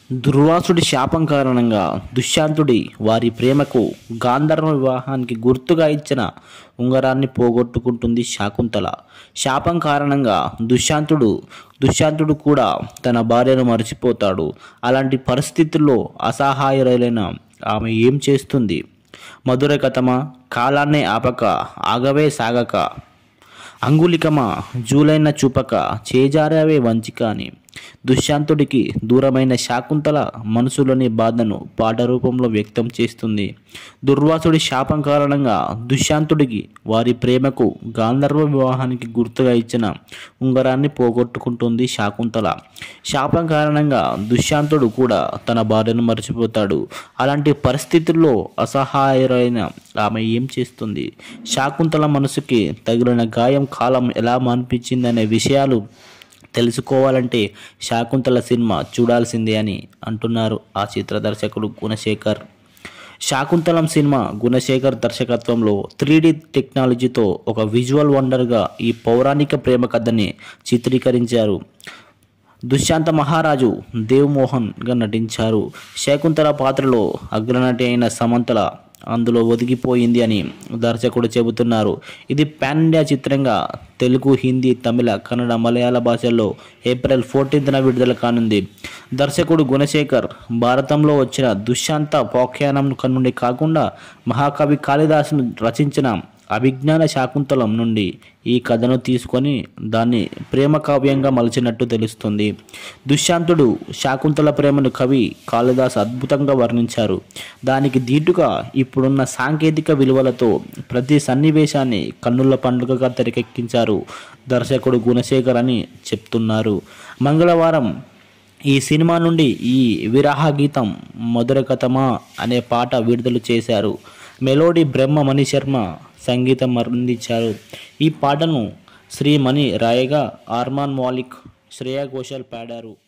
దుర్వాసుడి శాపం కారణంగా దుశ్శాంతుడి వారి ప్రేమకు గాంధర్వ వివాహానికి గుర్తుగా ఇచ్చిన ఉంగరాన్ని పోగొట్టుకుంటుంది శాకుంతల శాపం కారణంగా దుశ్శాంతుడు దుశ్శాంతుడు కూడా తన భార్యను మర్చిపోతాడు అలాంటి పరిస్థితుల్లో అసహాయురైన ఆమె ఏం చేస్తుంది మధుర కథమా కాలాన్నే ఆపక ఆగవే సాగక అంగులికమా జూలైన చూపక చేజారావే వంచిక అని దుశ్శాంతుడికి దూరమైన శాకుంతల మనసులోని బాధను పాట రూపంలో వ్యక్తం చేస్తుంది దుర్వాసుడి శాపం కారణంగా దుశ్శాంతుడికి వారి ప్రేమకు గాంధర్వ వివాహానికి గుర్తుగా ఇచ్చిన ఉంగరాన్ని పోగొట్టుకుంటుంది శాకుంతల శాపం కారణంగా దుశ్శాంతుడు కూడా తన భార్యను మర్చిపోతాడు అలాంటి పరిస్థితుల్లో అసహాయురైన ఆమె ఏం చేస్తుంది శాకుంతల మనసుకి తగిలిన గాయం కాలం ఎలా మాన్పించిందనే విషయాలు తెలుసుకోవాలంటే శాకుంతల సినిమా చూడాల్సిందే అని అంటున్నారు ఆ చిత్ర దర్శకుడు గుణశేఖర్ శాకుంతలం సినిమా గుణశేఖర్ దర్శకత్వంలో త్రీ టెక్నాలజీతో ఒక విజువల్ వండర్గా ఈ పౌరాణిక ప్రేమ కథని చిత్రీకరించారు దుష్శాంత మహారాజు దేవ్ మోహన్గా నటించారు శకుంతల పాత్రలో అగ్రనటి అయిన సమంతల అందులో ఒదిగిపోయింది అని దర్శకుడు చెబుతున్నారు ఇది పాన్ ఇండియా చిత్రంగా తెలుగు హిందీ తమిళ కన్నడ మలయాళ భాషల్లో ఏప్రిల్ ఫోర్టీన్త్న విడుదల కానుంది దర్శకుడు గుణశేఖర్ భారతంలో వచ్చిన దుష్శాంత వ్యాఖ్యానం నుండి కాకుండా మహాకవి కాళిదాసును రచించిన అభిజ్ఞాన శాకుంతలం నుండి ఈ కథను తీసుకొని దాన్ని ప్రేమ కావ్యంగా మలిచినట్టు తెలుస్తుంది దుశ్శాంతుడు శాకుంతల ప్రేమను కవి కాళిదాస్ అద్భుతంగా వర్ణించారు దానికి దీటుగా ఇప్పుడున్న సాంకేతిక విలువలతో ప్రతి సన్నివేశాన్ని కన్నుల పండుగగా తెరకెక్కించారు దర్శకుడు గుణశేఖర్ అని చెప్తున్నారు మంగళవారం ఈ సినిమా నుండి ఈ విరాహ గీతం మధుర కథమా అనే పాట విడుదల చేశారు మెలోడీ బ్రహ్మ మణి శర్మ సంగీతం అందించారు ఈ పాటను శ్రీ మణి రాయగా ఆర్మాన్ మాలిక్ శ్రేయా ఘోషాల్ పాడారు